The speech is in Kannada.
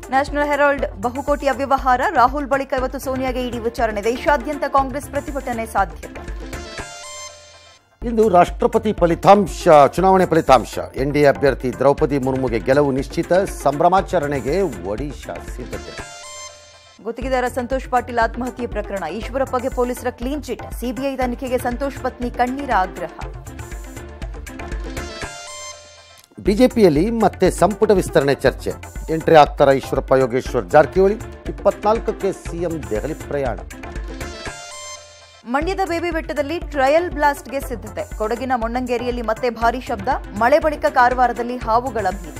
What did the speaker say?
ನ್ಯಾಷನಲ್ ಹೆರಾಲ್ಡ್ ಬಹುಕೋಟಿ ಅವ್ಯವಹಾರ ರಾಹುಲ್ ಬಳಿಕ ಇವತ್ತು ಸೋನಿಯಾಗೆ ಇಡಿ ವಿಚಾರಣೆ ದೇಶಾದ್ಯಂತ ಕಾಂಗ್ರೆಸ್ ಪ್ರತಿಭಟನೆ ಸಾಧ್ಯತೆ ಇಂದು ರಾಷ್ಟ್ರಪತಿ ಫಲಿತಾಂಶ ಚುನಾವಣೆ ಫಲಿತಾಂಶ ಎನ್ಡಿಎ ಅಭ್ಯರ್ಥಿ ದ್ರೌಪದಿ ಮುರ್ಮುಗೆ ಗೆಲುವು ನಿಶ್ಚಿತ ಸಂಭ್ರಮಾಚರಣೆಗೆ ಒಡಿಶಾ ಸಿದ್ಧತೆ ಗುತ್ತಿಗೆದಾರ ಸಂತೋಷ್ ಪಾಟೀಲ್ ಆತ್ಮಹತ್ಯೆ ಪ್ರಕರಣ ಈಶ್ವರಪ್ಪಗೆ ಪೊಲೀಸರ ಕ್ಲೀನ್ ಚಿಟ್ ಸಿಬಿಐ ತನಿಖೆಗೆ ಸಂತೋಷ್ ಪತ್ನಿ ಕಣ್ಣೀರ ಆಗ್ರಹ ಬಿಜೆಪಿಯಲ್ಲಿ ಮತ್ತೆ ಸಂಪುಟ ವಿಸ್ತರಣೆ ಚರ್ಚೆ ಎಂಟ್ರಿ ಆಗ್ತಾರ ಈಶ್ವರಪ್ಪ ಯೋಗೇಶ್ವರ್ ಜಾರಕಿಹೊಳಿ ಇಪ್ಪತ್ನಾಲ್ಕಕ್ಕೆ ಸಿಎಂ ದೆಹಲಿ ಪ್ರಯಾಣ ಮಂಡ್ಯದ ಬೇಬಿ ಬೆಟ್ಟದಲ್ಲಿ ಟ್ರಯಲ್ ಬ್ಲಾಸ್ಟ್ಗೆ ಸಿದ್ಧತೆ ಕೊಡಗಿನ ಮೊಣ್ಣಂಗೇರಿಯಲ್ಲಿ ಮತ್ತೆ ಭಾರೀ ಶಬ್ದ ಮಳೆ ಬಳಿಕ ಕಾರವಾರದಲ್ಲಿ ಹಾವುಗಳ ಭೀತಿ